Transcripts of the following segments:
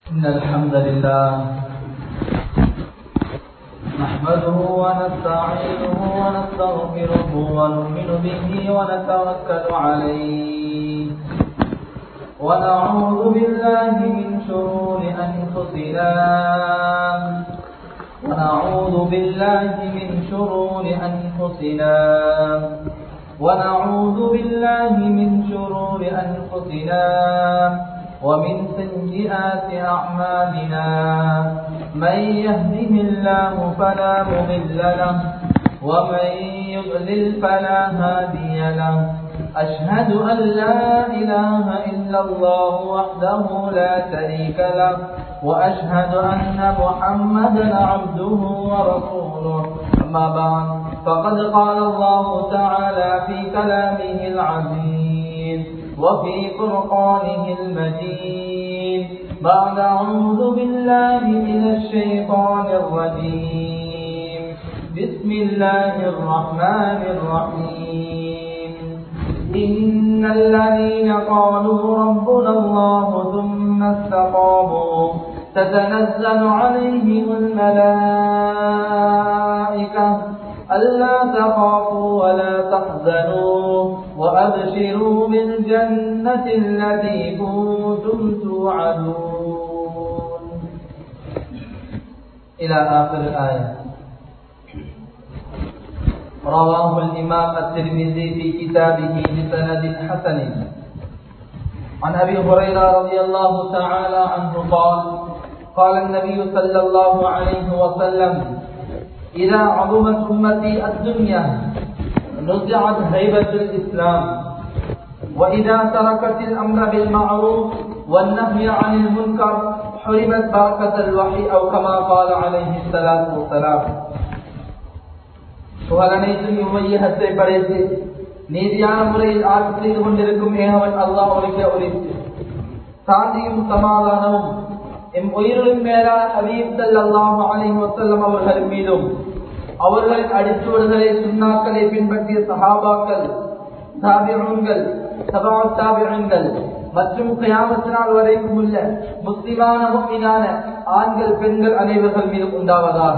إن الحمد لله نحمده ونستعينه ونستغفره ونؤمن به ونتوكل عليه ونعوذ بالله من شرور أنفسنا ونعوذ بالله من شرور أنفسنا ونعوذ بالله من شرور أنفسنا ومن سيئات أعمالنا من يهده الله فلا مضل له ومن يضلل فلا هادي له أشهد أن لا إله إلا الله وحده لا شريك له وأشهد أن محمدا عبده ورسوله أما بعد فقد قال الله تعالى في كلامه العزيز وفي فرقانه المجيد بعد أعوذ بالله من الشيطان الرجيم بسم الله الرحمن الرحيم إن الذين قالوا ربنا الله ثم استقاموا تتنزل عليهم الملائكة ألا تخافوا ولا تحزنوا وأبشروا بالجنة التي كنتم توعدون إلى آخر الآية رواه الإمام الترمذي في كتابه بسند حسن عن أبي هريرة رضي الله تعالى عنه قال قال النبي صلى الله عليه وسلم إذا عظمت أمتي الدنيا نزعت هيبة الإسلام وإذا تركت الأمر بالمعروف والنهي عن المنكر حرمت بركة الوحي أو كما قال عليه الصلاة والسلام புகழனைத்தும் இவ்வையகத்தை படைத்து நீதியான முறையில் ஆட்சி செய்து கொண்டிருக்கும் ஏகவன் அல்லாஹ் ஒழிக்க ஒழித்து சாந்தியும் சமாதானமும் எம் உயிரிலும் மேலான ஹபீப்தல் அல்லாஹ் அலி வசல்லம் அவர்கள் மீதும் அவர்களின் அடிச்சுவடுகளை சுண்ணாக்களை பின்பற்றிய சஹாபாக்கள் தாபியங்கள் சபா தாபியங்கள் மற்றும் கயாமத்தினால் வரைக்கும் உள்ள முஸ்லிமான முக்மினான ஆண்கள் பெண்கள் அனைவர்கள் மீதும் உண்டாவதாக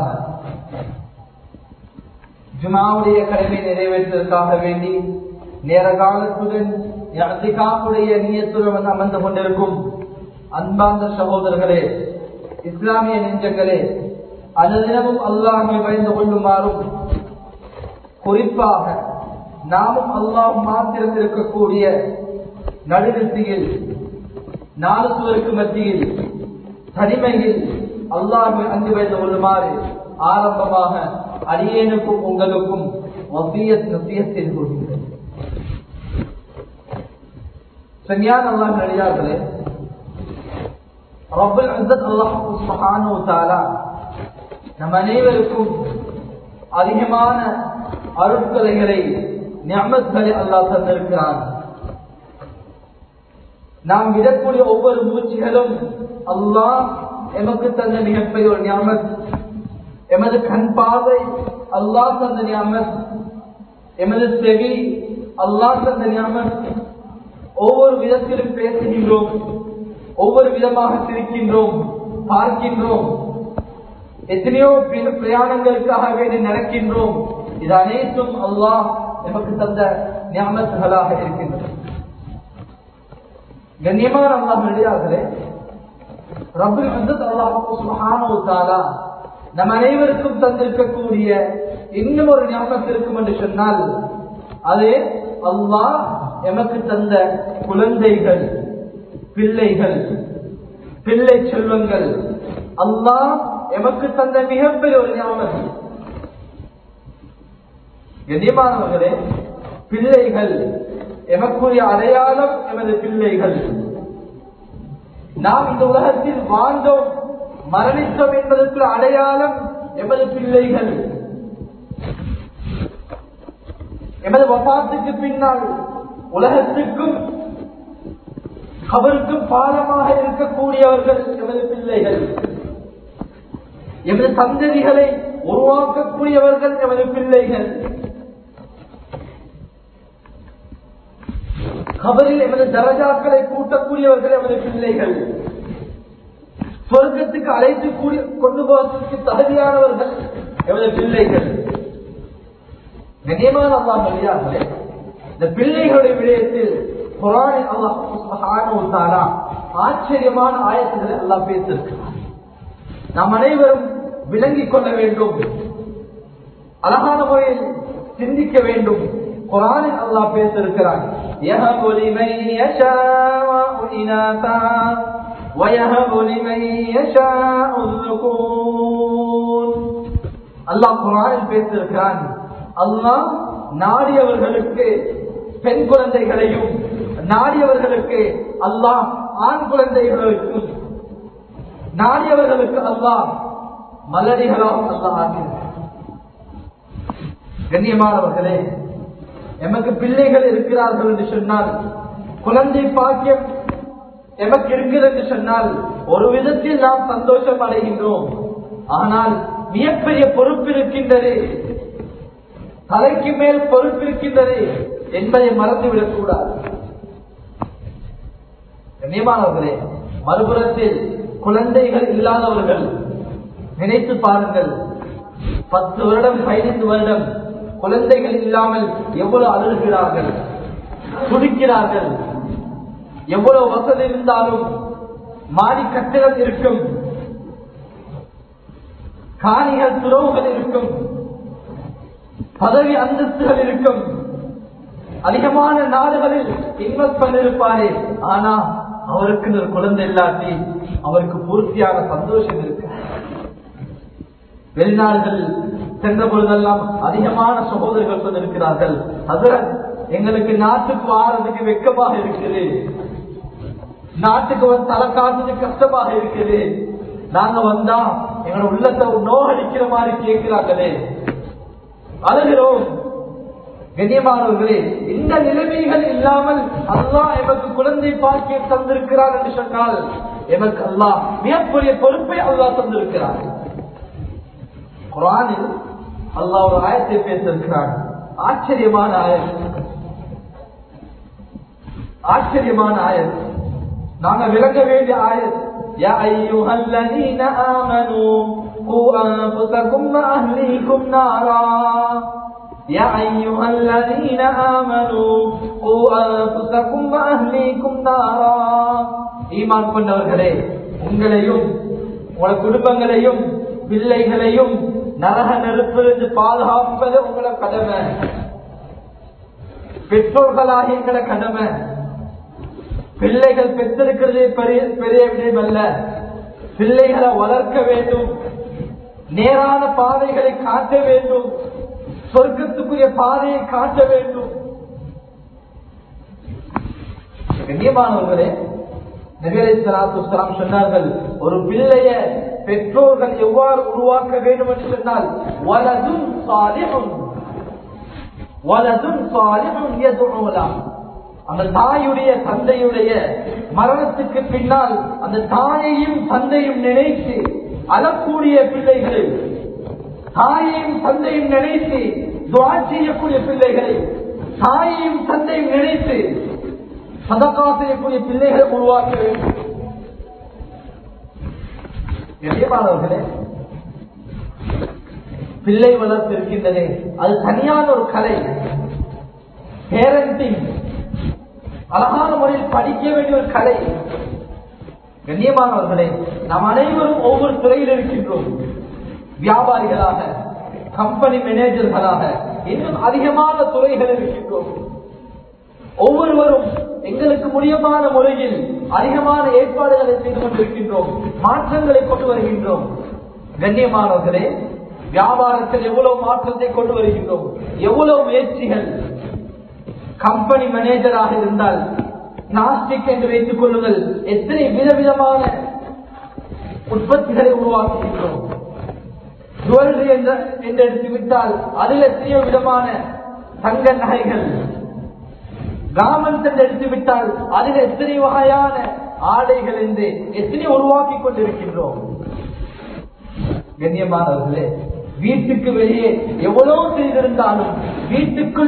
ஜுமாவுடைய கடமை நிறைவேற்றுவதற்காக வேண்டி நேர காலத்துடன் நீயத்துடன் அமர்ந்து கொண்டிருக்கும் அன்பார்ந்த சகோதரர்களே இஸ்லாமிய நெஞ்சங்களே அனுதினமும் அல்லாஹை பயந்து கொள்ளுமாறும் குறிப்பாக நாமும் அல்லாஹ் மாத்திரம் இருக்கக்கூடிய நடுநிசையில் நாலு சுவருக்கு மத்தியில் தனிமையில் அல்லாஹை அன்பு வைத்து கொள்ளுமாறு ஆரம்பமாக அடியேனுக்கும் உங்களுக்கும் வசியத் நசியத் செய்து கொள்கின்றேன் சரியான அல்லாஹ் நடிகார்களே ரப்பல் அசத் அல்லாஹ் சுபஹானு தாலா நம் அனைவருக்கும் அதிகமான அருட்கலைகளை ஞாபகங்களை அல்லாஹ் தந்திருக்கிறான் நாம் விடக்கூடிய ஒவ்வொரு மூச்சுகளும் அல்லாஹ் எமக்கு தந்த மிகப்பெரிய ஒரு ஞாபகம் எமது கண் பார்வை அல்லாஹ் தந்த ஞாபகம் எமது செவி அல்லாஹ் தந்த ஞாபகம் ஒவ்வொரு விதத்திலும் பேசுகின்றோம் ஒவ்வொரு விதமாக சிரிக்கின்றோம் பார்க்கின்றோம் எத்தனையோ பிரயாணங்களுக்காக வேண்டி நடக்கின்றோம் இது அனைத்தும் அல்லாஹ் நமக்கு தந்த ஞாபகங்களாக இருக்கின்றன கண்ணியமான அல்லாஹ் நடிகார்களே ரபில் வந்து அல்லாஹ் நம் அனைவருக்கும் தந்திருக்கக்கூடிய இன்னும் ஒரு ஞாபகம் இருக்கும் என்று சொன்னால் அது அல்லாஹ் எமக்கு தந்த குழந்தைகள் பிள்ளைகள் பிள்ளை செல்வங்கள் அல்லாஹ் எமக்கு தந்த மிகப்பெரிய ஒரு ஞாபகம் கண்ணியமானவர்களே பிள்ளைகள் எமக்குரிய அடையாளம் எமது பிள்ளைகள் நாம் இந்த உலகத்தில் வாழ்ந்தோம் மரணித்தோம் என்பதற்கு அடையாளம் எமது பிள்ளைகள் எமது வசாத்துக்கு பின்னால் உலகத்துக்கும் அவருக்கும் பாலமாக இருக்கக்கூடியவர்கள் எமது பிள்ளைகள் எமது சந்ததிகளை உருவாக்கக்கூடியவர்கள் எமது பிள்ளைகள் கபரில் எமது தரஜாக்களை கூட்டக்கூடியவர்கள் எமது பிள்ளைகள் சொர்க்கத்துக்கு அழைத்து கூடி கொண்டு போவதற்கு தகுதியானவர்கள் எவ்வளவு பிள்ளைகள் கண்ணியமான அல்லாஹ் வெளியாகலே இந்த பிள்ளைகளுடைய விடயத்தில் குரானில் அல்லாஹ் சுப்ஹானஹு வ தஆலா ஆச்சரியமான ஆயத்துகளை அல்லாஹ் பேசியிருக்கிறார் நாம் அனைவரும் விளங்கிக் கொள்ள வேண்டும் அழகான முறையில் சிந்திக்க வேண்டும் குரானில் அல்லாஹ் பேசியிருக்கிறான் يَهَبُ لِمَن يَشَاءُ إِنَاثًا وَيَهَبُ لِمَن يَشَاءُ الذُّكُورَ அல்லாஹ் குரானில் பேசியிருக்கிறான் அல்லாஹ் நாடியவர்களுக்கு பெண் குழந்தைகளையும் நாடியவர்களுக்கு அல்லாஹ் ஆண் குழந்தைகளுக்கும் நாடியவர்களுக்கு அல்லாஹ் மலடிகளாகவும் அல்லாஹ் ஆக்கினார் கண்ணியமானவர்களே எமக்கு பிள்ளைகள் இருக்கிறார்கள் என்று சொன்னால் குழந்தை பாக்கியம் எமக்கு இருக்கிறது என்று சொன்னால் ஒரு விதத்தில் நாம் சந்தோஷம் அடைகின்றோம் ஆனால் மிகப்பெரிய பொறுப்பு இருக்கின்றது தலைக்கு மேல் பொறுப்பு இருக்கின்றது என்பதை மறந்துவிடக் கூடாது கண்ணியமானவர்களே மறுபுறத்தில் குழந்தைகள் இல்லாதவர்கள் நினைத்து பாருங்கள் பத்து வருடம் பதினைந்து வருடம் குழந்தைகள் இல்லாமல் எவ்வளவு அழுகிறார்கள் துடிக்கிறார்கள் எவ்வளவு வசதி இருந்தாலும் மாடி கட்டிடம் இருக்கும் காணிகள் துறவுகள் இருக்கும் பதவி அந்தஸ்துகள் இருக்கும் அதிகமான நாடுகளில் இன்வெஸ்ட் பண்ணிருப்பாரே ஆனா அவருக்கு ஒரு குழந்தை இல்லாட்டி அவருக்கு பூர்த்தியான சந்தோஷம் இருக்கு வெளிநாடுகள் சென்ற பொழுதெல்லாம் அதிகமான சகோதரர்கள் சொல்லிருக்கிறார்கள் அதுல எங்களுக்கு நாட்டுக்கு வாரதுக்கு வெக்கமாக இருக்குது நாட்டுக்கு வந்து தலை காட்டுறது கஷ்டமாக இருக்குது நாங்க வந்தா எங்களோட உள்ளத்தை நோகடிக்கிற மாதிரி கேட்கிறாங்களே அழுகிறோம் கண்ணியமானவர்களே இந்த நிலைமைகள் இல்லாமல் அல்லாஹ் எமக்கு குழந்தை பாக்கியம் தந்திருக்கிறார் என்று சொன்னால் எமக்கு அல்லாஹ் மிகப்பெரிய பொறுப்பை அல்லாஹ் தந்திருக்கிறார் குரானில் அல்லாஹ் ஒரு ஆயத்தை பேசியிருக்கிறான் ஆச்சரியமான ஆயம் ஆச்சரியமான ஆயம் நாங்க விளங்க வேண்டிய ஆயம் يا أيها الذين آمنوا قوا أنفسكم وأهليكم نارا يا أيها الذين آمنوا قوا أنفسكم وأهليكم نارا ஈமான் கொண்டவர்களே உங்களையும் உங்களோட குடும்பங்களையும் பிள்ளைகளையும் நரக நெருப்பிலிருந்து பாதுகாப்பது உங்களோட கடமை பெற்றோர்களாக எங்களோட கடமை பிள்ளைகள் பெற்றிருக்கிறதே பெரிய பெரிய விடயம் அல்ல பிள்ளைகளை வளர்க்க வேண்டும் நேரான பாதைகளை காட்ட வேண்டும் சொர்க்கத்துக்குரிய பாதையை காட்ட வேண்டும் கண்ணியமானவர்களே நபிகளை சலாத்து சொன்னார்கள் ஒரு பிள்ளைய பெற்றோர்கள் எவ்வாறு உருவாக்க வேண்டும் என்று சொன்னால் வலதும் சாலிஹும் வலதும் சாலிஹும் யதுஉலாம் அந்த தாயுடைய தந்தையுடைய மரணத்துக்கு பின்னால் அந்த தாயையும் தந்தையும் நினைத்து அழக்கூடிய பிள்ளைகளை தாயையும் தந்தையும் நினைத்து துவா செய்யக்கூடிய பிள்ளைகளை தாயையும் தந்தையும் நினைத்து சதக்கா செய்யக்கூடிய பிள்ளைகளை உருவாக்க வேண்டும் கண்ணியமானவர்களே பிள்ளை வளர்ப்பு இருக்கின்றதே அது தனியான ஒரு கலை பேரண்டிங் அழகான முறையில் படிக்க வேண்டிய ஒரு கலை கண்ணியமானவர்களே நாம் அனைவரும் ஒவ்வொரு துறையில் இருக்கின்றோம் வியாபாரிகளாக கம்பெனி மேனேஜர்களாக இன்னும் அதிகமான துறைகள் இருக்கின்றோம் ஒவ்வொருவரும் எங்களுக்கு முடியமான முறையில் அதிகமான ஏற்பாடுகளை செய்து கொண்டிருக்கின்றோம் மாற்றங்களை கொண்டு வருகின்றோம் கண்ணியமானவர்களே வியாபாரத்தில் எவ்வளவு மாற்றத்தை கொண்டு வருகின்றோம் எவ்வளவு முயற்சிகள் கம்பெனி மேனேஜராக இருந்தால் நாஸ்டிக் என்று வைத்துக் கொள்ளுங்கள் எத்தனை விதவிதமான உற்பத்திகளை உருவாக்குகின்றோம் ஜுவல்லரி என்று எடுத்துவிட்டால் அதில் எத்தனையோ விதமான தங்க நகைகள் காமன்ஸ் என்று எடுத்துவிட்டால் அதில் எத்தனை வகையான ஆடைகள் என்று எத்தனை உருவாக்கி கொண்டிருக்கின்றோம் கண்ணியமானவர்களே வீட்டுக்கு வெளியே எவ்வளவு செய்திருந்தாலும் வீட்டுக்குள்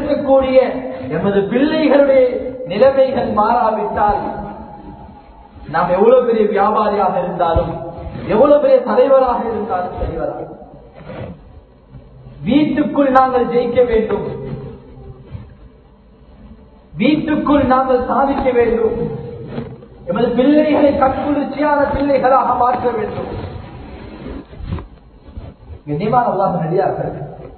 இருக்கக்கூடிய எமது பிள்ளைகளுடைய நிலைமைகள் மாறாவிட்டால் நாம் எவ்வளவு பெரிய வியாபாரியாக இருந்தாலும் எவ்வளவு பெரிய தலைவராக இருந்தாலும் தலைவராக வீட்டுக்குள் நாங்கள் ஜெயிக்க வேண்டும் வீட்டுக்குள் நாங்கள் சாதிக்க வேண்டும் எமது பிள்ளைகளை கண்குளிர்ச்சியான பிள்ளைகளாக மாற்ற வேண்டும் கண்ணியமான அல்லாஹ் நடிகார்கள்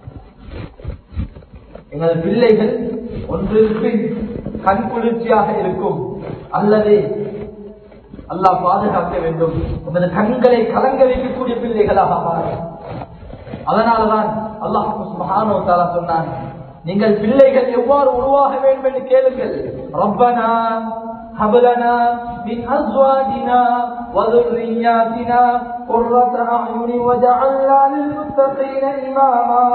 எங்களது பிள்ளைகள் ஒன்றிற்கு கண் குளிர்ச்சியாக இருக்கும் அல்லது அல்லாஹ் பாதுகாக்க வேண்டும் உமது கண்களை கலங்க வைக்கக்கூடிய பிள்ளைகளாக மாறும் அதனாலதான் அல்லாஹ் சுப்ஹானஹு வ தஆலா சொன்னான் நீங்கள் பிள்ளைகள் எவ்வாறு உருவாக வேண்டும் என்று கேளுங்கள் ரப்பனா هب لنا من أزواجنا وذرياتنا قرة أعين وجعلنا للمتقين إماما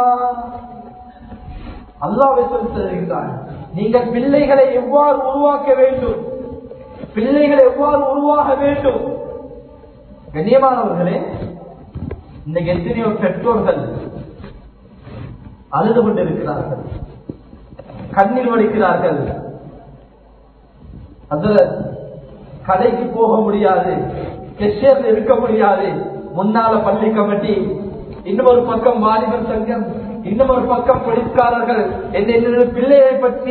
அல்லாவை சொல்லி தருகிறான் நீங்கள் பிள்ளைகளை எவ்வாறு உருவாக்க வேண்டும் பிள்ளைகளை எவ்வாறு உருவாக வேண்டும் கண்ணியமானவர்களே இன்னைக்கு எத்தனையோ பெற்றோர்கள் அழுது கொண்டிருக்கிறார்கள் கண்ணீர் வடிக்கிறார்கள் அதுல கடைக்கு போக முடியாது கெஷியர்ல இருக்க முடியாது முன்னால பள்ளி கமிட்டி இன்னொரு பக்கம் வாலிபர் சங்கம் இன்னொரு பக்கம் போலீஸ்காரர்கள் என்னுடைய பிள்ளையை பற்றி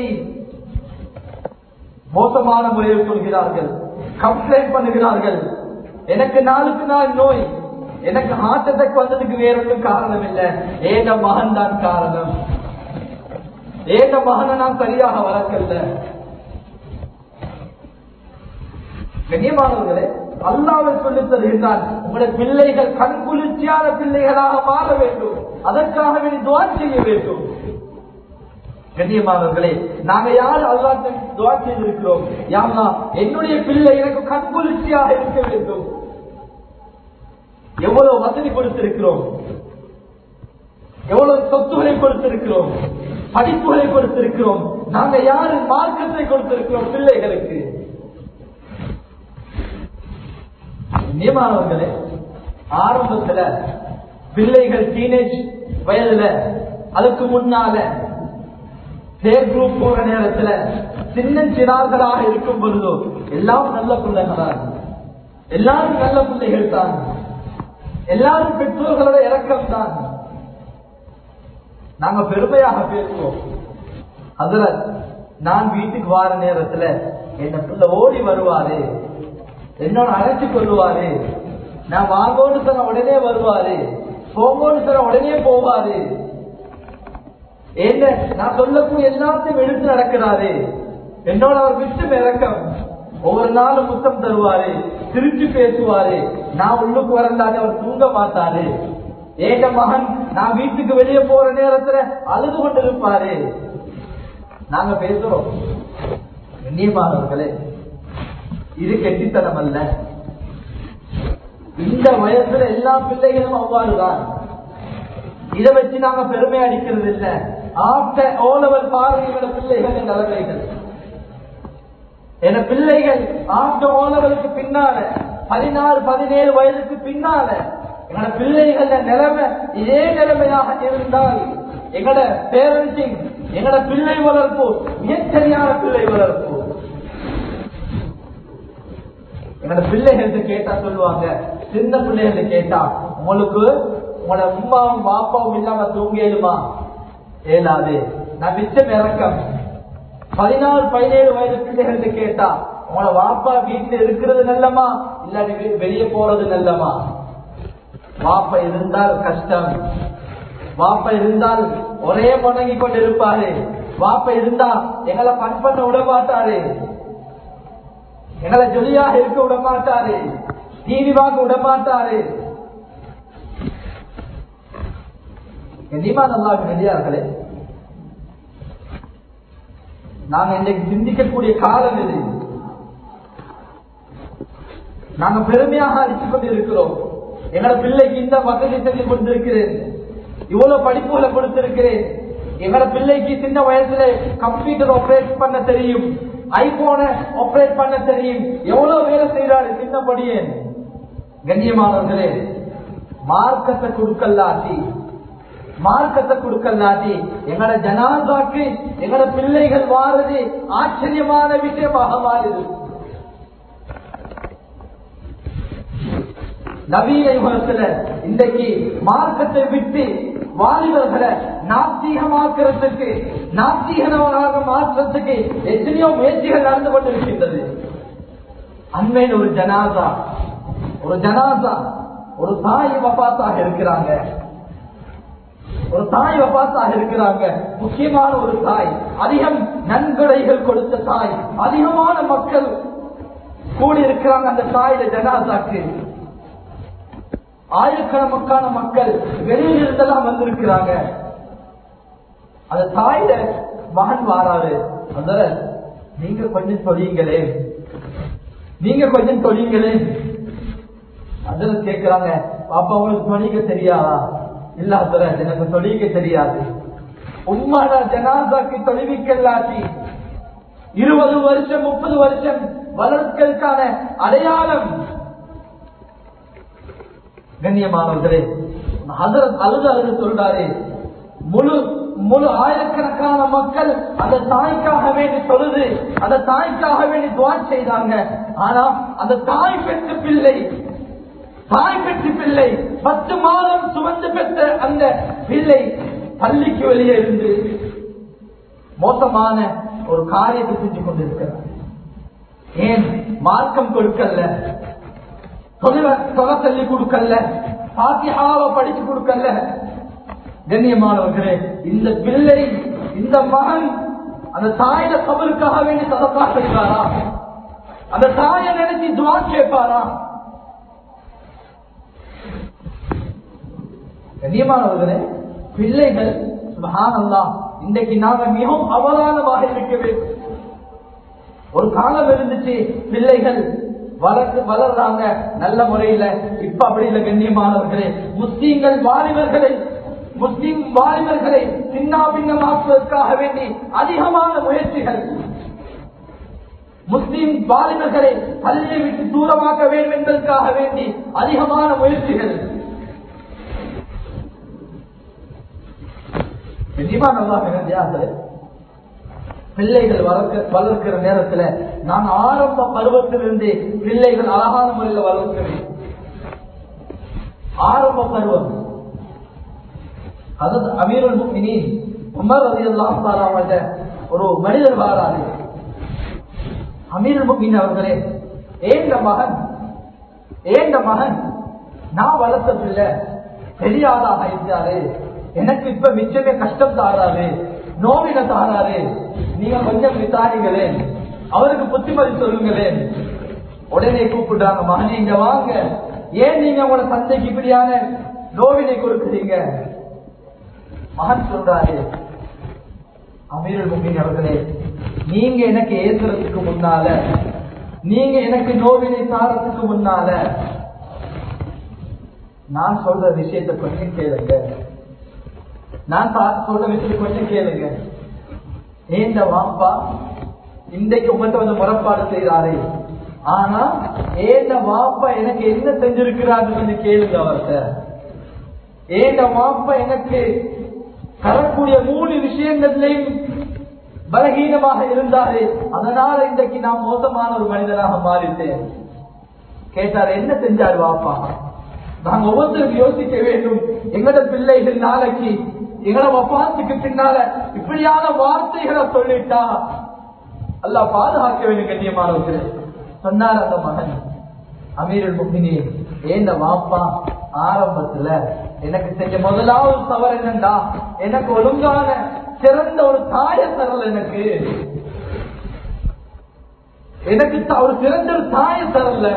மோசமான முறையில் சொல்கிறார்கள் கம்ப்ளைண்ட் பண்ணுகிறார்கள் எனக்கு நாளுக்கு நாள் நோய் எனக்கு ஹார்ட் அட்டாக் வந்ததுக்கு வேற ஒன்றும் காரணம் இல்லை ஏன மகன் தான் காரணம் ஏன மகனை நான் சரியாக வளர்க்கல கண்ணியமானவர்களே அல்லாவை சொல்லி தருகின்றான் உங்களுடைய பிள்ளைகள் கண் குளிர்ச்சியான பிள்ளைகளாக மாற வேண்டும் அதற்காக வேண்டி துவா செய்ய வேண்டும் கண்ணியமானவர்களே நாங்க யார் அல்லாட்ட துவா செய்திருக்கிறோம் யாருனா என்னுடைய பிள்ளை எனக்கு கண் குளிர்ச்சியாக இருக்க வேண்டும் எவ்வளவு வசதி கொடுத்திருக்கிறோம் எவ்வளவு சொத்துகளை கொடுத்திருக்கிறோம் படிப்புகளை கொடுத்திருக்கிறோம் நாங்க யாரு மார்க்கத்தை கொடுத்திருக்கிறோம் பிள்ளைகளுக்கு நியமானவர்களே ஆரம்பத்துல பிள்ளைகள் டீனேஜ் வயதுல அதுக்கு முன்னால தேர் குரூப் போற நேரத்துல சின்ன சிறார்களாக இருக்கும் பொழுதோ எல்லாம் நல்ல பிள்ளைகளா எல்லாரும் நல்ல பிள்ளைகள் தான் எல்லாரும் பெற்றோர்களோட இறக்கம் தான் நாங்க பெருமையாக பேசுவோம் அதுல நான் வீட்டுக்கு வார நேரத்துல என்ன பிள்ளை ஓடி வருவாரு என்னோட அழைச்சு கொள்வாரு நான் வாங்கோன்னு சொன்ன உடனே வருவாரு போங்கோன்னு சொன்ன உடனே போவாரு என்ன நான் சொல்லக்கூடிய எல்லாத்தையும் எடுத்து நடக்கிறாரு என்னோட அவர் விட்டு இறக்கம் ஒவ்வொரு நாளும் முத்தம் தருவாரு திருச்சி பேசுவாரு நான் உள்ளுக்கு வரந்தாலே அவர் தூங்க மாட்டாரு ஏக மகன் நான் வீட்டுக்கு வெளியே போற நேரத்துல அழுது கொண்டிருப்பாரு நாங்க பேசுறோம் கண்ணியமானவர்களே இது கெட்டித்தனம் அல்ல இந்த வயசுல எல்லா பிள்ளைகளும் அவ்வாறுதான் இதை வச்சு நாங்க பெருமை அடிக்கிறது இல்ல ஆப்டர் ஓலவர் பார்வையோட பிள்ளைகள் நிலைமைகள் என பிள்ளைகள் ஆப்டர் ஓலவருக்கு பின்னால பதினாறு பதினேழு வயதுக்கு பின்னால எங்களோட பிள்ளைகள நிலைமை இதே நிலைமையாக இருந்தால் எங்கட பேரண்டிங் எங்கட பிள்ளை வளர்ப்பு மிகச்சரியான பிள்ளை வளர்ப்பு என்னோட பிள்ளைகள்கிட்ட கேட்டா சொல்லுவாங்க சின்ன பிள்ளைகள்ட்ட கேட்டா உங்களுக்கு உங்களோட அம்மாவும் பாப்பாவும் இல்லாம தூங்கிடுமா ஏலாது நான் மிச்சம் இறக்கம் பதினாறு பதினேழு வயது பிள்ளைகள்ட்ட கேட்டா உங்களோட வாப்பா வீட்டுல இருக்கிறது நல்லமா இல்லாட்டி வெளியே போறது நல்லமா வாப்பா இருந்தால் கஷ்டம் வாப்பா இருந்தால் ஒரே முடங்கி கொண்டு இருப்பாரு வாப்பா இருந்தா எங்களை பண் பண்ண விட மாட்டாரு எங்களை ஜொலியாக இருக்க விட மாட்டாரு டிவி பார்க்க விட மாட்டாரு கண்டிப்பா நல்லா நெடியார்களே நாங்க இன்னைக்கு சிந்திக்கக்கூடிய காலம் இது நாங்க பெருமையாக அடித்துக் கொண்டு இருக்கிறோம் எங்களோட பிள்ளைக்கு இந்த வசதி செஞ்சு கொடுத்திருக்கிறேன் இவ்வளவு படிப்புகளை கொடுத்திருக்கிறேன் எங்களோட பிள்ளைக்கு சின்ன வயசுல கம்ப்யூட்டர் ஆபரேட் பண்ண தெரியும் ஐபோனை ஆபரேட் பண்ண தெரியும் எவ்வளவு வேலை செய்யறாரு சின்னபடியே கண்ணியமானவர்களே மார்க்கத்தை கொடுக்கலாட்டி மார்க்கத்தை கொடுக்கலாட்டி எங்களோட ஜனாதாக்கு எங்களோட பிள்ளைகள் வாரது ஆச்சரியமான விஷயமாக மாறுது நவீன யுகத்துல இன்றைக்கு மார்க்கத்தை விட்டு வாலிபர்களை நாத்திகமாக்குறதுக்கு நாத்திகனவராக மாற்றுறதுக்கு எத்தனையோ முயற்சிகள் நடந்து கொண்டிருக்கின்றது அண்மையில் ஒரு ஜனாதா ஒரு ஜனாதா ஒரு தாய் வபாத்தாக இருக்கிறாங்க ஒரு தாய் வபாத்தாக இருக்கிறாங்க முக்கியமான ஒரு தாய் அதிகம் நன்கொடைகள் கொடுத்த தாய் அதிகமான மக்கள் கூடி இருக்கிறாங்க அந்த தாயில ஜனாதாக்கு ஆயிரக்கணக்கான மக்கள் வெளியில் இருந்தெல்லாம் வந்திருக்கிறாங்க அந்த தாயில மகன் வாராரு அதர நீங்க கொஞ்சம் தொழிங்களே நீங்க கொஞ்சம் தொழிங்களே அதுல கேக்குறாங்க பாப்பா உங்களுக்கு தொழிக்க தெரியாதா இல்ல அதுல எனக்கு தொழிக்க தெரியாது உண்மைதான் ஜனாதாக்கு தொழிவிக்கல்லாட்டி இருபது வருஷம் முப்பது வருஷம் வளர்க்கலுக்கான அடையாளம் கண்ணியமானவர்களே ஹசரத் அழுது அழுது சொல்றாரு முழு முழு ஆயிரக்கணக்கான மக்கள் அந்த தாய்க்காக வேண்டி தொழுது அந்த தாய்க்காக வேண்டி துவான் செய்தாங்க ஆனா அந்த தாய் பெற்ற பிள்ளை தாய் பெற்ற பிள்ளை பத்து மாதம் சுமந்து பெற்ற அந்த பிள்ளை பள்ளிக்கு வெளியே இருந்து மோசமான ஒரு காரியத்தை செஞ்சு கொண்டிருக்கிறார் ஏன் மார்க்கம் கொடுக்கல தொழில தொலை தள்ளி கொடுக்கல பாத்தியாவ படிச்சு கொடுக்கல கண்ணியமானவர்களே இந்த பிள்ளை இந்த மகன் அந்த தாயில கபலுக்காக வேண்டி சதப்பா செய்வாரா அந்த தாயை நினைச்சு துவா கேட்பாரா கண்ணியமானவர்களே பிள்ளைகள் சுபஹானல்லா இன்றைக்கு நாங்க மிகவும் அவதானமாக இருக்க வேண்டும் ஒரு காலம் இருந்துச்சு பிள்ளைகள் வளர்த்து வளர்றாங்க நல்ல முறையில இப்ப அப்படி இல்ல கண்ணியமானவர்களே முஸ்லீம்கள் வாலிபர்களை முஸ்லீம் வாலிபர்களை சின்ன பின்னமாக்குவதற்காக வேண்டி அதிகமான முயற்சிகள் முஸ்லீம் வாலிபர்களை பள்ளியை விட்டு தூரமாக்க வேண்டும் என்பதற்காக வேண்டி அதிகமான முயற்சிகள் பிள்ளைகள் வளர்க்க வளர்க்கிற நேரத்துல நான் ஆரம்ப பருவத்திலிருந்து பிள்ளைகள் அழகான முறையில் வளர்க்கிறேன் ஆரம்ப பருவம் அதாவது அமீருல் முக்மினி உமர் ரவி அல்லாஹ் ஒரு மனிதர் வாராரு அமீருல் முக்மின் அவர்களே ஏந்த மகன் ஏந்த மகன் நான் வளர்த்த பிள்ளை பெரிய ஆளாக இருந்தாரு எனக்கு இப்ப மிச்சமே கஷ்டம் தாராரு நோவின தாராரு நீங்க கொஞ்சம் விசாரிங்களேன் அவருக்கு புத்திமதி சொல்லுங்களேன் உடனே கூப்பிடுறாங்க மகன் இங்க வாங்க ஏன் நீங்க உங்களோட தந்தைக்கு இப்படியான நோவினை கொடுக்குறீங்க மகன் சொல்றாரு அமீருல் முகின் அவர்களே நீங்க எனக்கு ஏசுறதுக்கு முன்னால நீங்க எனக்கு நோவினை தாரத்துக்கு முன்னால நான் சொல்ற விஷயத்த கொஞ்சம் கேளுங்க நான் சொல்ற விஷயத்த கொஞ்சம் கேளுங்க ஏந்த வாப்பா இன்றைக்கு உங்கள்கிட்ட வந்து முறப்பாடு செய்யறாரு ஆனா ஏந்த வாப்பா எனக்கு என்ன செஞ்சிருக்கிறாரு கொஞ்சம் கேளுங்க அவர்கிட்ட ஏந்த வாப்பா எனக்கு தரக்கூடிய மூணு விஷயங்கள்லையும் பலகீனமாக இருந்தாரு அதனால இன்றைக்கு நான் மோசமான ஒரு மனிதனாக மாறிட்டேன் கேட்டார் என்ன செஞ்சார் வாப்பா நாங்க ஒவ்வொருத்தரும் யோசிக்க வேண்டும் எங்கட பிள்ளைகள் நாளைக்கு எங்களோட வப்பாத்துக்கு பின்னால இப்படியான வார்த்தைகளை சொல்லிட்டா அல்ல பாதுகாக்க வேண்டும் கண்ணியமானவர்கள் சொன்னார் அந்த மகன் அமீருல் முகினி ஏந்த வாப்பா ஆரம்பத்துல எனக்கு செஞ்ச முதலாவது தவறு என்னண்டா எனக்கு ஒழுங்கான சிறந்த ஒரு தாய தரல் எனக்கு எனக்கு ஒரு சிறந்த ஒரு தாய தரல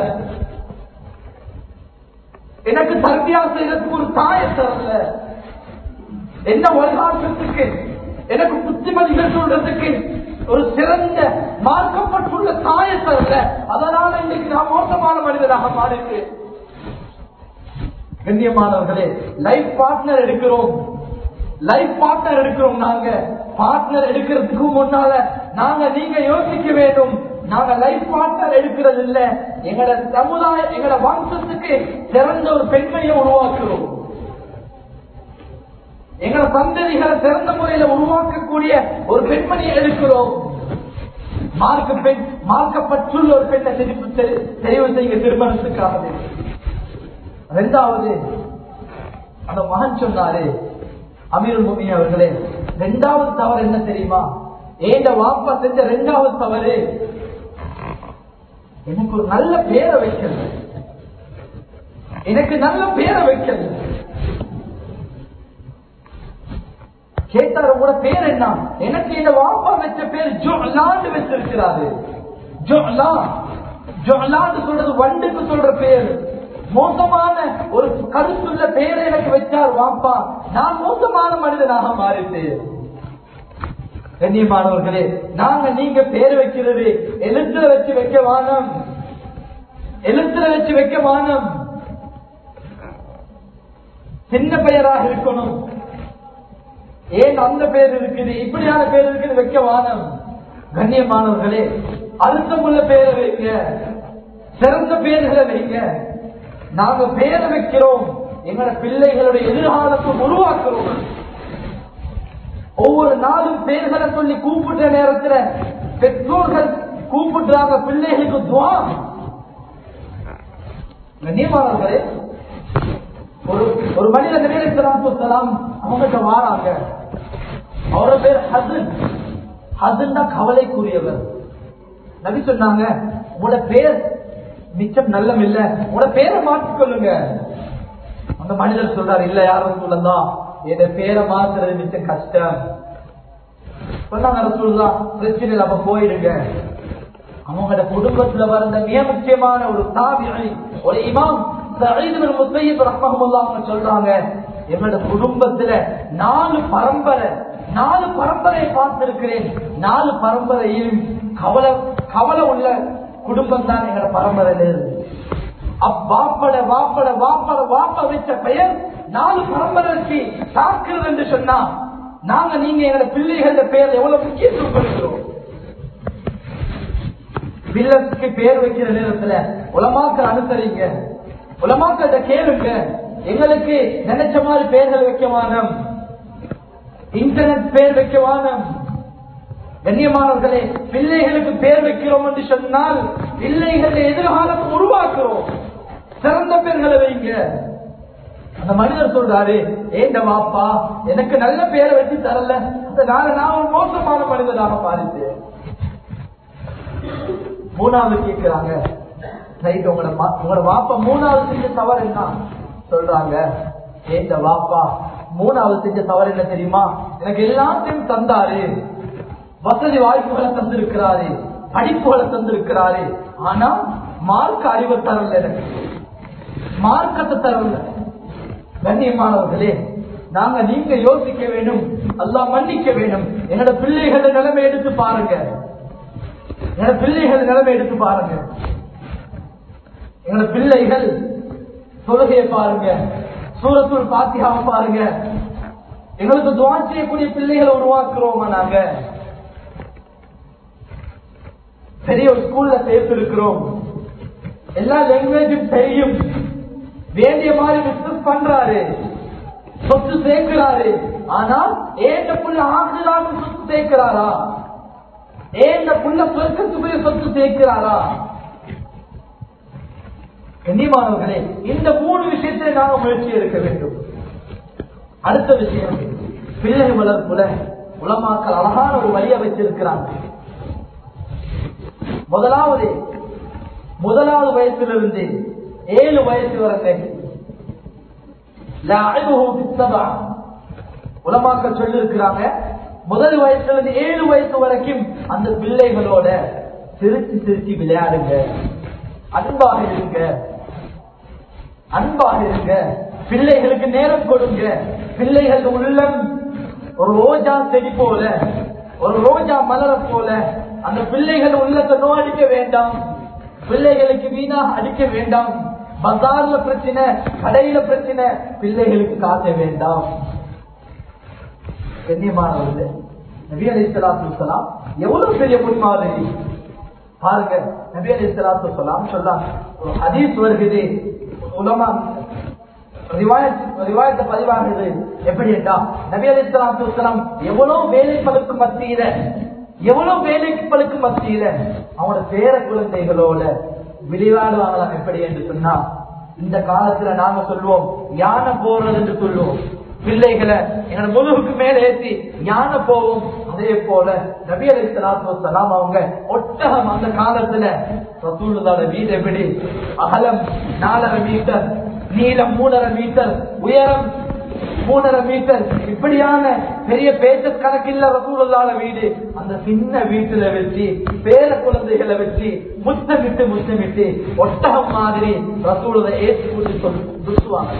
எனக்கு தர்பியா செய்யறதுக்கு ஒரு தாய தரல என்ன வழிகாட்டுறதுக்கு எனக்கு புத்திமதிகள் சொல்றதுக்கு ஒரு சிறந்த மார்க்கப்பட்டுள்ள தாய தரல அதனால இன்னைக்கு நான் மோசமான மனிதனாக மாறிட்டு கண்ணியமானவர்களே லைஃப் பார்ட்னர் எடுக்கிறோம் லைஃப் பார்ட்னர் எடுக்கிறோம் நாங்க பார்ட்னர் எடுக்கிறதுக்கு முன்னால நாங்க நீங்க யோசிக்க வேண்டும் நாங்க லைஃப் பார்ட்னர் எடுக்கிறது இல்ல எங்கட சமுதாயம் எங்கட வம்சத்துக்கு சிறந்த ஒரு பெண்மையை உருவாக்குறோம் எங்கள சந்ததிகளை சிறந்த முறையில உருவாக்கக்கூடிய ஒரு பெண்மணியை எடுக்கிறோம் மார்க்க பெண் மார்க்கப்பட்டுள்ள ஒரு பெண்ணை தெரிவு தெரிவு செய்ய திருமணத்துக்காக ரெண்டாவது அந்த மகன் சொன்னாரு அமீர் முமி அவர்களே ரெண்டாவது தவறு என்ன தெரியுமா ஏண்ட வாப்பா செஞ்ச ரெண்டாவது தவறு எனக்கு ஒரு நல்ல பேரை வைக்கல எனக்கு நல்ல பேரை வைக்கல கேட்டாரு உங்களோட பேர் என்ன எனக்கு இந்த வாப்பா வச்ச பேர் ஜொலான்னு வச்சிருக்கிறாரு ஜொலா ஜொலான்னு சொல்றது வண்டுக்கு சொல்ற பேர் மோசமான ஒரு கருத்துள்ள பேரை எனக்கு வச்சார் வாப்பா நான் மோசமான மனிதனாக மாறிட்டேன் கண்ணியமானவர்களே நாங்க நீங்க பேர் வைக்கிறது எழுத்துல வச்சு வைக்க வானம் எழுத்துல வச்சு வைக்க வானம் சின்ன பெயராக இருக்கணும் ஏன் அந்த பேர் இருக்குது இப்படியான பேர் இருக்குது வைக்க வானம் கண்ணியமானவர்களே அழுத்தமுள்ள பேரை வைங்க சிறந்த பேர்களை வைங்க நாங்க பேரை வைக்கிறோம் எங்களோட பிள்ளைகளுடைய எதிர்காலத்தை உருவாக்குறோம் ஒவ்வொரு நாளும் பேர்களை சொல்லி கூப்பிட்ட நேரத்துல பெற்றோர்கள் கூப்பிடுறாங்க பிள்ளைகளுக்கு துவா கண்ணியமானவர்களே ஒரு ஒரு மனிதன் நிலையலாம் சொல்லலாம் அவங்ககிட்ட வாராங்க அவரோட பேர் ஹசன் ஹசன் தான் கவலைக்குரியவர் நபி சொன்னாங்க உங்களோட பேர் மிச்சம் நல்லம் இல்ல உங்களோட பேரை மாற்றிக்கொள்ளுங்க அந்த மனிதர் சொல்றாரு இல்ல யாரும் சொல்லலாம் என் பேரை மாத்துறது மிச்சம் கஷ்டம் சொன்னாங்க சொல்லலாம் பிரச்சனை இல்ல அப்ப போயிடுங்க அவங்களோட குடும்பத்துல வந்த மிக முக்கியமான ஒரு தாவியை ஒரு இமாம் சொல்றாங்க எங்களோட குடும்பத்துல நாலு பரம்பரை நாலு பரம்பரையை பார்த்திருக்கிறேன் நாலு பரம்பரையும் கவலை கவலை உள்ள குடும்பம் தான் எங்களோட பரம்பரையில இருந்து அவ்வாப்பட வாப்பட வாப்பட வாப்ப வச்ச பெயர் நாலு பரம்பரைக்கு தாக்குறது என்று சொன்னா நாங்க நீங்க எங்களோட பிள்ளைகள பெயர் எவ்வளவு முக்கியத்துவம் கொடுக்கிறோம் வில்லத்துக்கு பேர் வைக்கிற நேரத்துல உலமாக்கள் அனுசரிங்க உலமாக்கிட்ட கேளுங்க எங்களுக்கு நினைச்ச மாதிரி பேர்கள் வைக்க வானம் இன்டர்நெட் பேர் வைக்க வானம் கண்ணியமானவர்களே பிள்ளைகளுக்கு பேர் வைக்கிறோம் என்று சொன்னால் பிள்ளைகளை எதிர்காலத்தை உருவாக்குறோம் சிறந்த பேர்களை வைங்க அந்த மனிதர் சொல்றாரு ஏண்ட வாப்பா எனக்கு நல்ல பேரை வச்சு தரல அதனால நான் ஒரு மோசமான மனிதனாக மாறிட்டேன் மூணாவது கேட்கிறாங்க ரைட் உங்களோட உங்களோட வாப்பா மூணாவது செஞ்ச தவறு என்ன சொல்றாங்க ஏந்த வாப்பா மூணாவது செஞ்ச தவறு என்ன தெரியுமா எனக்கு எல்லாத்தையும் தந்தாரு வசதி வாய்ப்புகளை தந்திருக்கிறாரு படிப்புகளை தந்திருக்கிறாரு ஆனா மார்க்க அறிவை தரல எனக்கு மார்க்கத்தை தரல கண்ணியமானவர்களே நாங்க நீங்க யோசிக்க வேண்டும் அல்லா மன்னிக்க வேண்டும் என்னோட பிள்ளைகள நிலைமை எடுத்து பாருங்க என்னோட பிள்ளைகள் நிலைமை எடுத்து பாருங்க எங்களோட பிள்ளைகள் தொழுகையை பாருங்க சூரத்துள் பாத்தியாவை பாருங்க எங்களுக்கு துவா செய்யக்கூடிய பிள்ளைகளை உருவாக்குறோமா நாங்க பெரிய ஒரு ஸ்கூல்ல சேர்த்து இருக்கிறோம் எல்லா லாங்குவேஜும் தெரியும் வேண்டிய மாதிரி பிசினஸ் பண்றாரு சொத்து சேர்க்கிறாரு ஆனால் ஏந்த புள்ள ஆசிராக சொத்து சேர்க்கிறாரா ஏந்த புள்ள சொர்க்கத்துக்குரிய சொத்து சேர்க்கிறாரா கண்ணியமானவர்களே இந்த மூணு விஷயத்தை நாங்க முயற்சி எடுக்க வேண்டும் அடுத்த விஷயம் பிள்ளை வளர்ப்புல உலமாக்கள் அழகான ஒரு வழியை வச்சிருக்கிறாங்க முதலாவது முதலாவது வயசிலிருந்து ஏழு வயசு வரை உலமாக்கள் சொல்லி இருக்கிறாங்க முதல் வயசுல இருந்து ஏழு வயசு வரைக்கும் அந்த பிள்ளைகளோட சிரிச்சு சிரிச்சு விளையாடுங்க அன்பாக இருங்க அன்பாக இருங்க பிள்ளைகளுக்கு நேரம் கொடுங்க பிள்ளைகள் உள்ளம் ஒரு ரோஜா செடி போல ஒரு ரோஜா மலர போல அந்த பிள்ளைகள் உள்ளத்தை நோடிக்க வேண்டாம் பிள்ளைகளுக்கு வீணாக அடிக்க வேண்டாம் பஜார்ல பிரச்சனை கடையில பிரச்சனை பிள்ளைகளுக்கு காட்ட வேண்டாம் கண்ணியமானவர்களே நபி அலி சலாத்து எவ்வளவு பெரிய முன்மாதிரி பாருங்க நபி அலி சலாத்து சொல்லாம் சொல்லலாம் ஒரு ஹதீஸ் வருகிறது உலமா ரிவாயத்தை பதிவாகுது எப்படி என்றா நபி அலி சலாத்து வலாம் எவ்வளவு வேலை பழுக்கு மத்தியில எவ்வளவு வேலைக்கு பழுக்கு மத்தியில அவனோட பேர குழந்தைகளோட விளையாடுவாங்களாம் எப்படி என்று சொன்னா இந்த காலத்துல நாங்க சொல்லுவோம் யானை போறது என்று சொல்லுவோம் பிள்ளைகளை எங்களோட முதுகுக்கு மேல ஏற்றி யானை போவோம் அதே போல நபி அலி சலாம் அவங்க ஒட்டகம் அந்த காலத்துல ரசூலுல்லாட வீடு எப்படி அகலம் நாலரை மீட்டர் நீளம் மூணரை மீட்டர் உயரம் மூணரை மீட்டர் இப்படியான பெரிய பேச்ச கணக்கில்ல ரசூலுல்லாட வீடு அந்த சின்ன வீட்டுல வச்சு பேர குழந்தைகளை வச்சு முத்தமிட்டு முத்தமிட்டு ஒட்டகம் மாதிரி ரசூலுதை ஏற்றி கூட்டி சொல்லி துசுவாங்க